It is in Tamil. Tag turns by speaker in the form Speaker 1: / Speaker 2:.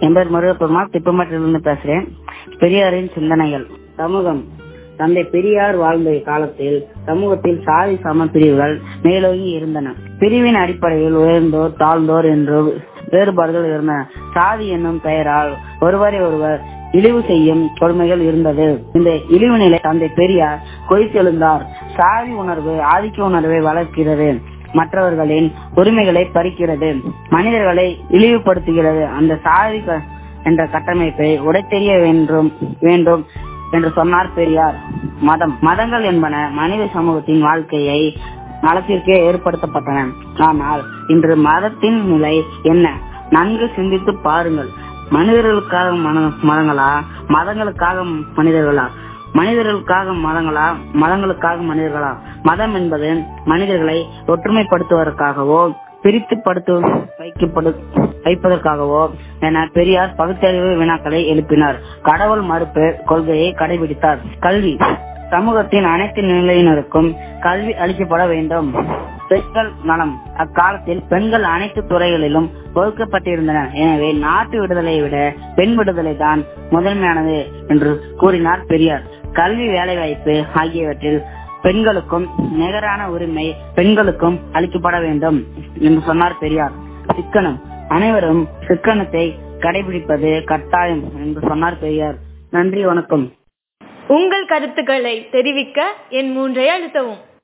Speaker 1: என் பேர் முருகப்பெருமாள் திப்பமட்டிலிருந்து பேசுறேன் பெரியாரின் சிந்தனைகள் சமூகம் தந்தை பெரியார் வாழ்ந்த காலத்தில் சமூகத்தில் சாதி சம பிரிவுகள் மேலோங்கி இருந்தன பிரிவின் அடிப்படையில் உயர்ந்தோர் தாழ்ந்தோர் என்று வேறுபாடுகள் இருந்தன சாதி என்னும் பெயரால் ஒருவரை ஒருவர் இழிவு செய்யும் கொடுமைகள் இருந்தது இந்த இழிவு நிலை தந்தை பெரியார் கொய்த்தெழுந்தார் சாதி உணர்வு ஆதிக்க உணர்வை வளர்க்கிறது மற்றவர்களின் உரிமைகளை பறிக்கிறது மனிதர்களை இழிவுபடுத்துகிறது அந்த சாதி க- என்ற கட்டமைப்பை உடைத்தெறிய வேண்டும் வேண்டும் என்று சொன்னார் பெரியார் மதம் மதங்கள் என்பன மனித சமூகத்தின் வாழ்க்கையை நலத்திற்கே ஏற்படுத்தப்பட்டன ஆனால் இன்று மதத்தின் நிலை என்ன நன்கு சிந்தித்து பாருங்கள் மனிதர்களுக்காக மன- மதங்களா மதங்களுக்காக மனிதர்களா மனிதர்களுக்காக மதங்களா மதங்களுக்காக மனிதர்களா மதம் என்பது மனிதர்களை ஒற்றுமைப்படுத்துவதற்காகவோ பிரித்துப்படுத்து வைக்கப்படு வைப்பதற்காகவோ என பெரியார் பகுத்தறிவு வினாக்களை எழுப்பினார் கடவுள் மறுப்பு கொள்கையை கடைபிடித்தார் கல்வி சமூகத்தின் அனைத்து நிலையினருக்கும் கல்வி அளிக்கப்பட வேண்டும் பெண்கள் நலம் அக்காலத்தில் பெண்கள் அனைத்து துறைகளிலும் ஒதுக்கப்பட்டிருந்தனர் எனவே நாட்டு விடுதலையை விட பெண் விடுதலை தான் முதன்மையானது என்று கூறினார் பெரியார் கல்வி வேலைவாய்ப்பு ஆகியவற்றில் பெண்களுக்கும் நிகரான உரிமை பெண்களுக்கும் அளிக்கப்பட வேண்டும் என்று சொன்னார் பெரியார் சிக்கனம் அனைவரும் சிக்கனத்தை கடைபிடிப்பது கட்டாயம் என்று சொன்னார் பெரியார் நன்றி வணக்கம்
Speaker 2: உங்கள் கருத்துக்களை தெரிவிக்க என் மூன்றை அழுத்தவும்